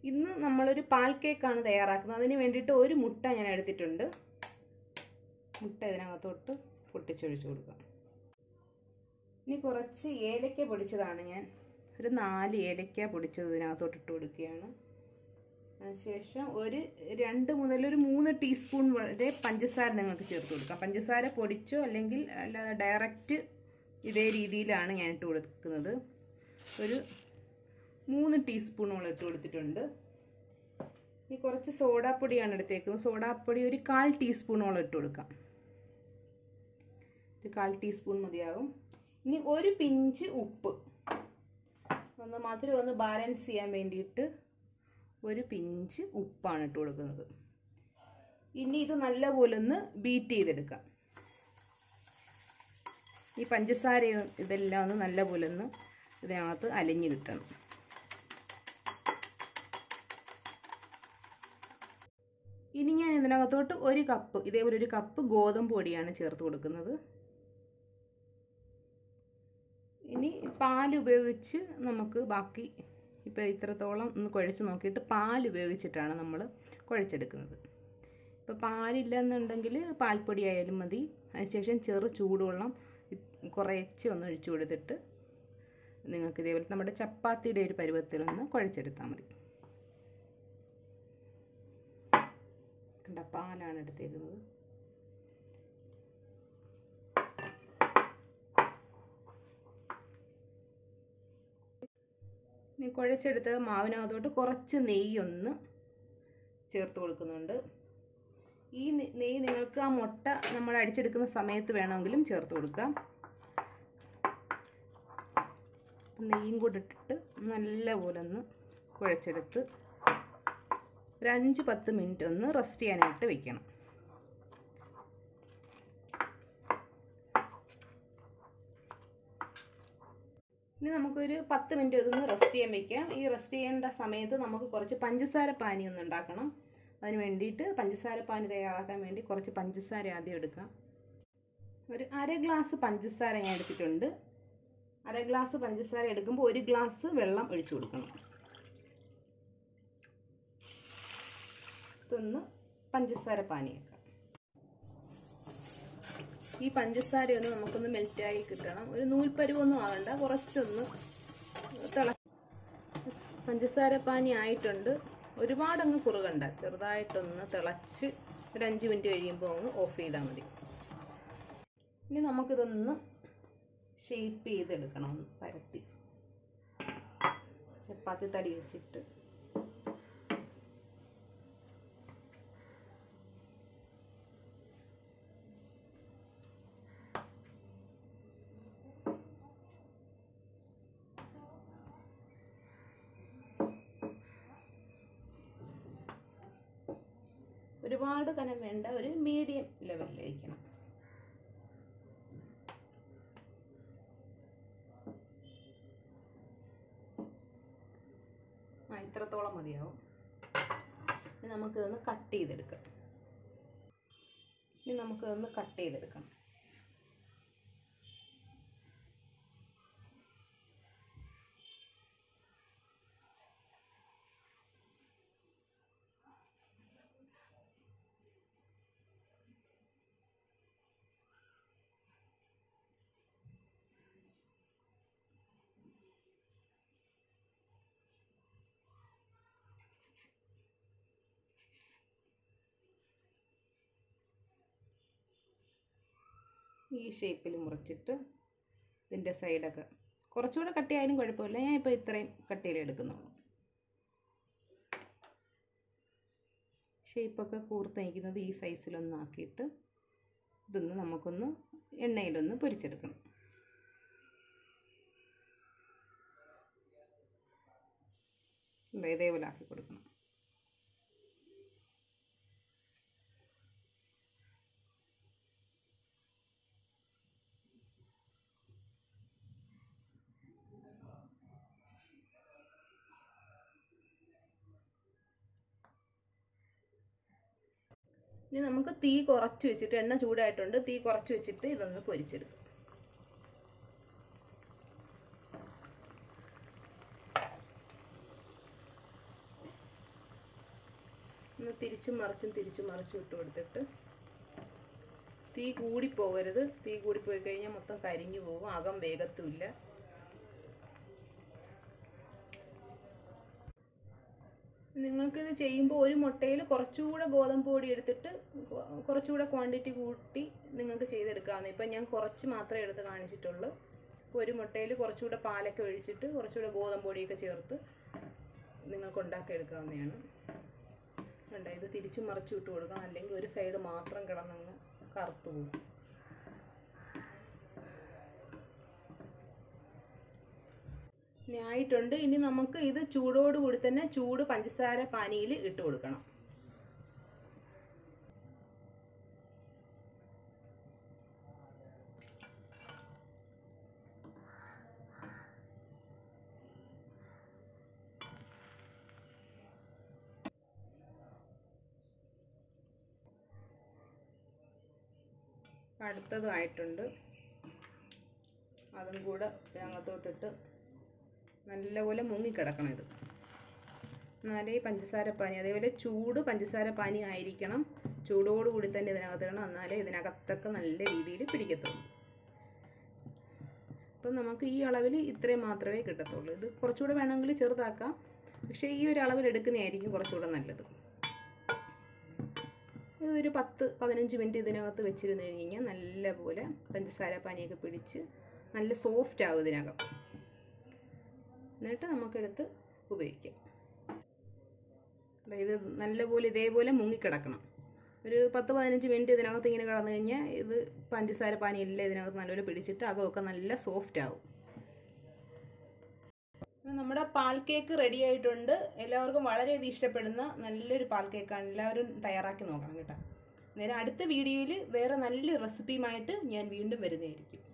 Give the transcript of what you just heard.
ഇന്ന് നമ്മളൊരു പാൽ കേക്കാണ് തയ്യാറാക്കുന്നത് അതിന് വേണ്ടിയിട്ട് ഒരു മുട്ട ഞാൻ എടുത്തിട്ടുണ്ട് മുട്ട ഇതിനകത്തോട്ട് പൊട്ടിച്ചൊഴിച്ച് കൊടുക്കാം ഇനി കുറച്ച് ഏലക്ക പൊടിച്ചതാണ് ഞാൻ ഒരു നാല് ഏലക്ക പൊടിച്ചത് ഇതിനകത്തോട്ട് ഇട്ട് കൊടുക്കുകയാണ് അതിനുശേഷം ഒരു രണ്ട് മുതൽ ഒരു മൂന്ന് ടീസ്പൂൺ വരെ പഞ്ചസാര നിങ്ങൾക്ക് ചേർത്ത് കൊടുക്കാം പഞ്ചസാര പൊടിച്ചോ അല്ലെങ്കിൽ അല്ലാതെ ഡയറക്റ്റ് ഇതേ രീതിയിലാണ് ഞാൻ ഇട്ട് കൊടുക്കുന്നത് ഒരു മൂന്ന് ടീസ്പൂണോളം ഇട്ട് കൊടുത്തിട്ടുണ്ട് ഇനി കുറച്ച് സോഡാപ്പൊടിയാണ് എടുത്തേക്കുന്നത് സോഡാപ്പൊടി ഒരു കാൽ ടീസ്പൂണോളം ഇട്ട് കൊടുക്കാം ഒരു കാൽ ടീസ്പൂൺ മതിയാകും ഇനി ഒരു പിഞ്ച് ഉപ്പ് ഒന്ന് മധുരം ഒന്ന് ബാലൻസ് ചെയ്യാൻ വേണ്ടിയിട്ട് ഒരു പിഞ്ച് ഉപ്പാണ് ഇട്ട് കൊടുക്കുന്നത് ഇനി ഇത് നല്ലപോലെ ഒന്ന് ബീറ്റ് ചെയ്തെടുക്കാം ഈ പഞ്ചസാരയും ഇതെല്ലാം ഒന്ന് നല്ലപോലെ ഒന്ന് ഇതിനകത്ത് അലിഞ്ഞ് കിട്ടണം ഇനി ഞാൻ ഇതിനകത്തോട്ട് ഒരു കപ്പ് ഇതേപോലെ ഒരു കപ്പ് ഗോതമ്പ് പൊടിയാണ് ചേർത്ത് കൊടുക്കുന്നത് ഇനി പാൽ ഉപയോഗിച്ച് നമുക്ക് ബാക്കി ഇപ്പോൾ ഇത്രത്തോളം ഒന്ന് കുഴച്ച് നോക്കിയിട്ട് പാൽ ഉപയോഗിച്ചിട്ടാണ് നമ്മൾ കുഴച്ചെടുക്കുന്നത് ഇപ്പോൾ പാലില്ല എന്നുണ്ടെങ്കിൽ പാൽപ്പൊടി ആയാലും മതി അതിനുശേഷം ചെറു ചൂടുവെള്ളം കുറച്ച് ഒന്ന് ഒഴിച്ചു കൊടുത്തിട്ട് നിങ്ങൾക്ക് ഇതേപോലെ നമ്മുടെ ചപ്പാത്തിയുടെ ഒരു പരുവത്തിലൊന്ന് കുഴച്ചെടുത്താൽ മതി കണ്ട പാലാണ് എടുത്തേക്കുന്നത് ഇനി കുഴച്ചെടുത്ത മാവിനകത്തോട്ട് കുറച്ച് നെയ്യൊന്ന് ചേർത്ത് കൊടുക്കുന്നുണ്ട് ഈ നെയ്യ് നിങ്ങൾക്ക് ആ മുട്ട നമ്മൾ അടിച്ചെടുക്കുന്ന സമയത്ത് വേണമെങ്കിലും ചേർത്ത് കൊടുക്കാം നെയ്യും കൂടെ ഇട്ടിട്ട് നല്ലപോലെ ഒന്ന് കുഴച്ചെടുത്ത് ഒരു അഞ്ച് പത്ത് മിനിറ്റ് ഒന്ന് റെസ്റ്റ് ചെയ്യാനായിട്ട് വെക്കണം ഇനി നമുക്കൊരു പത്ത് മിനിറ്റ് ഇതൊന്ന് റെസ്റ്റ് ചെയ്യാൻ വെക്കാം ഈ റെസ്റ്റ് ചെയ്യേണ്ട സമയത്ത് നമുക്ക് കുറച്ച് പഞ്ചസാര പാനി ഒന്ന് ഉണ്ടാക്കണം അതിന് വേണ്ടിയിട്ട് പഞ്ചസാര പാനി തയ്യാറാക്കാൻ വേണ്ടി കുറച്ച് പഞ്ചസാര ആദ്യം എടുക്കാം ഒരു അര ഗ്ലാസ് പഞ്ചസാര ഞാൻ എടുത്തിട്ടുണ്ട് അര ഗ്ലാസ് പഞ്ചസാര എടുക്കുമ്പോൾ ഒരു ഗ്ലാസ് വെള്ളം ഒഴിച്ചു കൊടുക്കണം ഇതൊന്ന് പഞ്ചസാര പാനിയാക്കാം ഈ പഞ്ചസാരയൊന്ന് നമുക്കൊന്ന് മെൽറ്റായി കിട്ടണം ഒരു നൂൽപ്പരുവൊന്നും ആകണ്ട കുറച്ചൊന്ന് തിള പഞ്ചസാര പാനി ആയിട്ടുണ്ട് ഒരുപാടങ്ങ് കുറുകണ്ട ചെറുതായിട്ടൊന്ന് തിളച്ച് ഒരു അഞ്ച് മിനിറ്റ് കഴിയുമ്പോൾ അങ്ങ് ഓഫ് ചെയ്താൽ മതി ഇനി നമുക്കിതൊന്ന് ഷേപ്പ് ചെയ്തെടുക്കണം ഒന്ന് പരത്തി ചപ്പാത്തി തടി വെച്ചിട്ട് ഒരുപാട് കനം വേണ്ട ഒരു മീഡിയം ലെവലിലിരിക്കണം ആ ഇത്രത്തോളം മതിയാവും ഇനി നമുക്കിതൊന്ന് കട്ട് ചെയ്തെടുക്കാം ഇനി നമുക്കിതൊന്ന് കട്ട് ചെയ്തെടുക്കണം ഈ ഷേപ്പിൽ മുറിച്ചിട്ട് ഇതിൻ്റെ സൈഡൊക്കെ കുറച്ചുകൂടെ കട്ടിയായാലും കുഴപ്പമില്ല ഞാൻ ഇപ്പോൾ ഇത്രയും കട്ടിയിൽ എടുക്കുന്നുള്ളൂ ഷേപ്പൊക്കെ കൂർത്ത് നയിക്കുന്നത് ഈ സൈസിലൊന്ന് ആക്കിയിട്ട് ഇതൊന്ന് നമുക്കൊന്ന് എണ്ണയിലൊന്ന് പൊരിച്ചെടുക്കണം ഇതേപോലെ ആക്കി കൊടുക്കണം ഇനി നമുക്ക് തീ കുറച്ച് വെച്ചിട്ട് എണ്ണ ചൂടായിട്ടുണ്ട് തീ കുറച്ച് വെച്ചിട്ട് ഇതൊന്ന് പൊരിച്ചെടുക്കും ഒന്ന് തിരിച്ചും മറിച്ചും തിരിച്ചും മറിച്ചും ഇട്ട് കൊടുത്തിട്ട് തീ കൂടിപ്പോകരുത് തീ കൂടിപ്പോയി കഴിഞ്ഞാൽ മൊത്തം കരിഞ്ഞു പോകും അകം വേഗത്തുമില്ല നിങ്ങൾക്കിത് ചെയ്യുമ്പോൾ ഒരു മുട്ടയിൽ കുറച്ചുകൂടെ ഗോതമ്പ് പൊടി എടുത്തിട്ട് കൊ- കുറച്ചുകൂടെ ക്വാണ്ടിറ്റി കൂട്ടി നിങ്ങൾക്ക് ചെയ്തെടുക്കാവുന്ന ഇപ്പം ഞാൻ കുറച്ച് മാത്രമേ എടുത്ത് കാണിച്ചിട്ടുള്ളൂ ഇപ്പോൾ ഒരു മുട്ടയിൽ കുറച്ചുകൂടെ പാലൊക്കെ ഒഴിച്ചിട്ട് കുറച്ചുകൂടെ ഗോതമ്പ് പൊടിയൊക്കെ ചേർത്ത് നിങ്ങൾക്ക് ഉണ്ടാക്കിയെടുക്കാവുന്നതാണ് വേണ്ട ഇത് തിരിച്ചും മറിച്ചും ഇട്ട് കൊടുക്കണം അല്ലെങ്കിൽ ഒരു സൈഡ് മാത്രം കിടന്നങ്ങ് കറുത്തു പോകും ഇനി ആയിട്ടുണ്ട് ഇനി നമുക്ക് ഇത് ചൂടോടുകൂടി തന്നെ ചൂട് പഞ്ചസാര പാനിയിൽ ഇട്ട് കൊടുക്കണം അടുത്തതും ആയിട്ടുണ്ട് അതും കൂടെ ഇതിനകത്തോട്ടിട്ട് നല്ലപോലെ മുങ്ങിക്കിടക്കണം ഇത് എന്നാലേ ഈ പഞ്ചസാര പാനി അതേപോലെ ചൂട് പഞ്ചസാര പാനി ആയിരിക്കണം ചൂടോടുകൂടി തന്നെ ഇതിനകത്തിടണം എന്നാലേ ഇതിനകത്തൊക്കെ നല്ല രീതിയിൽ പിടിക്കത്തുള്ളൂ അപ്പം നമുക്ക് ഈ അളവിൽ ഇത്രയും മാത്രമേ കിട്ടത്തുള്ളൂ ഇത് കുറച്ചുകൂടെ വേണമെങ്കിൽ ചെറുതാക്കാം പക്ഷേ ഈ ഒരു അളവിൽ എടുക്കുന്നതായിരിക്കും കുറച്ചുകൂടെ നല്ലത് ഇതൊരു പത്ത് പതിനഞ്ച് മിനിറ്റ് ഇതിനകത്ത് വെച്ചിരുന്ന് കഴിഞ്ഞ് കഴിഞ്ഞാൽ നല്ലപോലെ പഞ്ചസാര പാനിയൊക്കെ പിടിച്ച് നല്ല സോഫ്റ്റ് ആകും ഇതിനകം എന്നിട്ട് നമുക്കെടുത്ത് ഉപയോഗിക്കാം ദാ ഇത് നല്ലപോലെ ഇതേപോലെ മുങ്ങിക്കിടക്കണം ഒരു പത്ത് പതിനഞ്ച് മിനിറ്റ് ഇതിനകത്ത് ഇങ്ങനെ കിടന്നു കഴിഞ്ഞാൽ ഇത് പഞ്ചസാര പാനിയെല്ലാം ഇതിനകത്ത് നല്ലപോലെ പിടിച്ചിട്ട് അകമൊക്കെ നല്ല സോഫ്റ്റ് ആവും നമ്മുടെ പാൽ കേക്ക് റെഡി ആയിട്ടുണ്ട് എല്ലാവർക്കും വളരെയധികം ഇഷ്ടപ്പെടുന്ന നല്ലൊരു പാൽ കേക്കാണ് എല്ലാവരും തയ്യാറാക്കി നോക്കണം കേട്ടോ നേരെ അടുത്ത വീഡിയോയിൽ വേറെ നല്ലൊരു റെസിപ്പിയുമായിട്ട് ഞാൻ വീണ്ടും വരുന്നതായിരിക്കും